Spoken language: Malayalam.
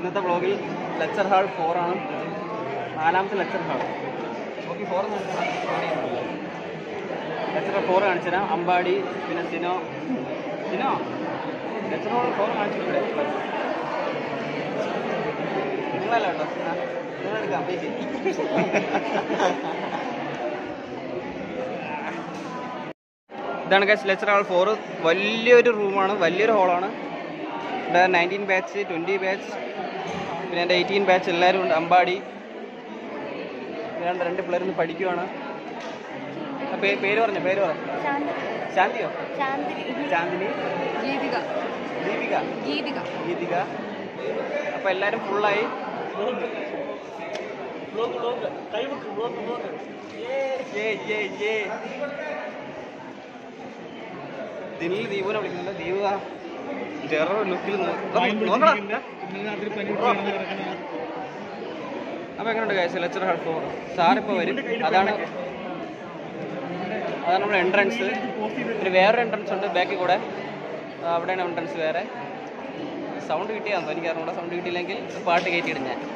ഇന്നത്തെ വ്ളോഗിൽ ലെക്ചർ ഹാൾ ഫോർ ആണ് നാലാമത്തെ lecture hall okay four lecture four കാണിച്ചു തരാം അമ്പാടി പിന്നെ സിനോ സിനോ ലെക്ചർ ഹാൾ ഫോർ കാണിച്ചിട്ടുണ്ട് നിങ്ങളല്ല കേട്ടോ ആ, നിങ്ങളെടുക്കാം പ്ലീസ് ഇതാണ് ഗസ് ലെക്ചർ ഹാൾ ഫോർ വലിയൊരു റൂമാണ് വലിയൊരു ഹോളാണ് ഇവിടെ നയൻറ്റീൻ ബാച്ച് ട്വൻറ്റി ബാച്ച് പിന്നെ എൻ്റെ എയ്റ്റീൻ ബാച്ച് എല്ലാവരും ഉണ്ട് അമ്പാടി രണ്ട് രണ്ട് പിള്ളേർ ഇന്ന് പഠിക്കുവാണ് ആ, പേ- പേര് പറഞ്ഞോ പേര് പറ ശാന്തിയോ ചാന്ദിനി ഗീതിക ദീപിക ഗീതിക ഗീതിക അപ്പോൾ എല്ലാവരും ഫുള്ളായി ദിനിൽ ദീപുനെ വിളിക്കുന്നുണ്ട് ദീപ ടെറർ ലുക്കിൽ നോക്കടാ അപ്പോൾ എങ്ങനെയുണ്ട് കാഴ്ച ലെക്ചർ ഹാൾ ഫോർ സാറിപ്പോൾ വരും അതാണ് അതാണ് നമ്മുടെ എൻട്രൻസ് പിന്നെ വേറൊരു എൻട്രൻസ് ഉണ്ട് ബാക്കിൽ കൂടെ ആ, അവിടെയാണ് എൻട്രൻസ് വേറെ സൗണ്ട് കിട്ടിയാൽ എനിക്ക് അറിഞ്ഞൂടെ സൗണ്ട് കിട്ടിയില്ലെങ്കിൽ പാട്ട് കയറ്റിയിടും ഞാൻ